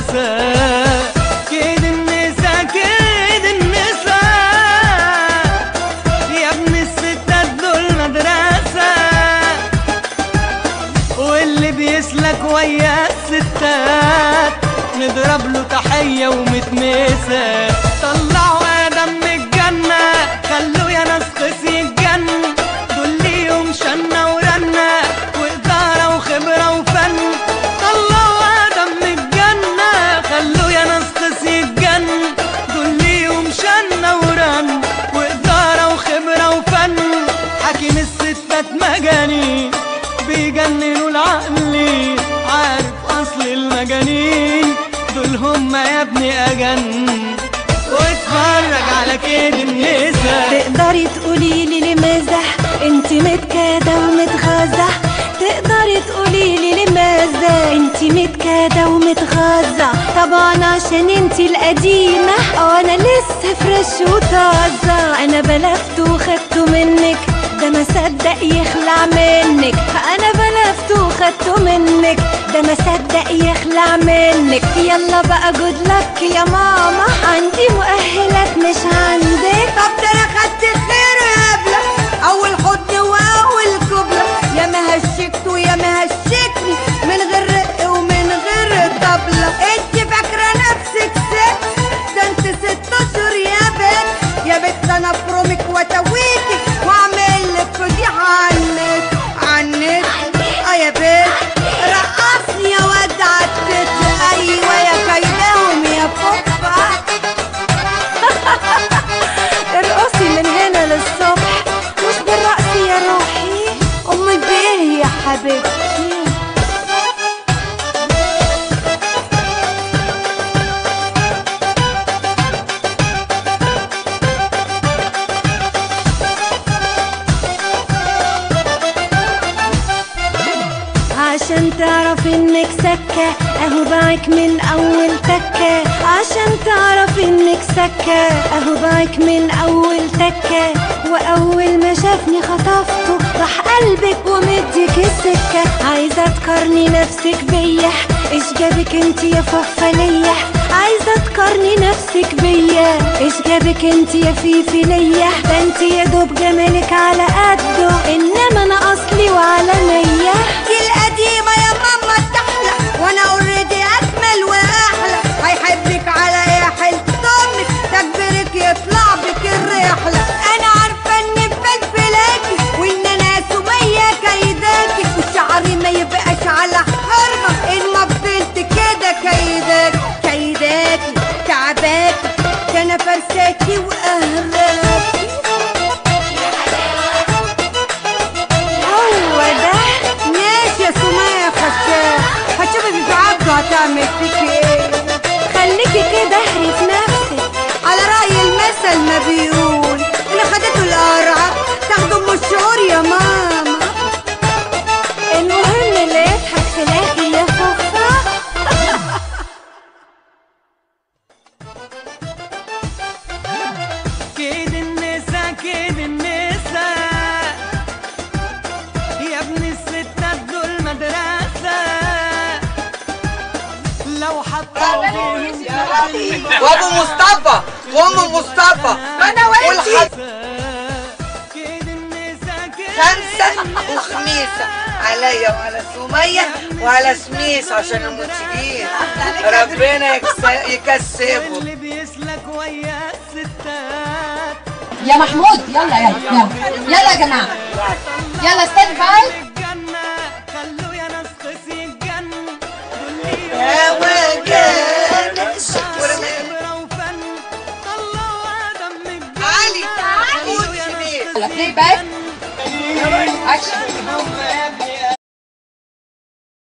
النساء كيد النساء كيد النساء يا ابن الستات دول مدرسة واللي بيسلك ويا الستات نضرب له تحية ومتمسة طلعوا آدم من الجنة خلوه يا ناس قسي الجنة دول ليهم شنة ورنة وإدارة وخبرة وفن طلعوا آدم من الجنة خلوه يا ناس قسي الجنة دول ليهم شنة ورنة وإدارة وخبرة وفن حاكم الستات مجانين بيجننوا العقل عارف اصل المجانين دول هم يا ابني اجن واتفرج على كيد النساء تقدري تقولي لي لماذا انت متكادة ومتغاظة تقدري تقولي لي لماذا انت متكادة ومتغاظة طبعا عشان انت القديمة اه انا لسه فريش وطازة انا بلفت وخدته منك ده ما صدق يخلع منك انا بلفت وخدته منك ده ما صدق يخلع منك يلا بقى جود لك يا ماما عندي مؤهلات مش عندك طب ده انا خدت خير يا ابله اول حضن واول قبله يا ما هشكت ويا ما هشكني من غير رق ومن غير طبله انت فاكره نفسك ست ده انت ست اشهر يا بنت يا بنت انا افرمك واتويكي واعمل لك فضيحه عنك عنك اه يا بنت رقصني يا واد عالتت ايوه يا كيدهم يا فوفا ارقصي من هنا للصبح مش بالرقص يا روحي امي بايه يا حبيبتي عشان تعرف انك سكة اهو باعك من اول تكة عشان تعرف انك سكة اهو باعك من اول تكة واول ما شافني خطفته راح قلبك ومديك السكة عايزة تقارني نفسك بيا ايش جابك انت يا ففة ليا عايزة تقارني نفسك بيا ايش جابك انت يا فيفي ليا ده انت يا دوب جمالك على قده انما انا اصلي وعالمية دي القديمة يا ماما تحلى وانا اوريدي اجمل واحلى هيحبك على ايه حلت امك تكبرك يطلع بك الرحلة انا عارفة اني بفلفلاكي وان انا سمية كيداكي وشعري ما يبقاش على حرمة ان ما فضلت كده كيداك كيداكي تعباكي ده انا فرساكي واهلاكي هو ده ماشي يا سمية يا خشاب هتشوفي في عبده هتعمل فيكي ايه خليكي كده اهري في نفسك على رأي المثل ما بيقول اللي خدته القرعة تاخده ام الشعور يا ماما المهم اللي يضحك في الاخر يا فخرة كيد النساء كيد النساء يا ابن الستات دول مدرسة لو حطوا فيهم وابو مصطفى وام مصطفى انا والحد كيد النساء كيد خمسة وخميسة عليا وعلى سمية وعلى سميس عشان المنتجين ربنا يكس- يكسبهم اللي بيسلك ويا الستات يا محمود يلا يلا يلا يلا يا جماعه يلا ستاند باي الجنة خلوا يا ناس قسي الجنة دول يا وجانا خبرة وفن طلعوا آدم من الجنة علي تعالي خلوا يا ناس سميس يلا بلاي باك اكشن هم يا ابني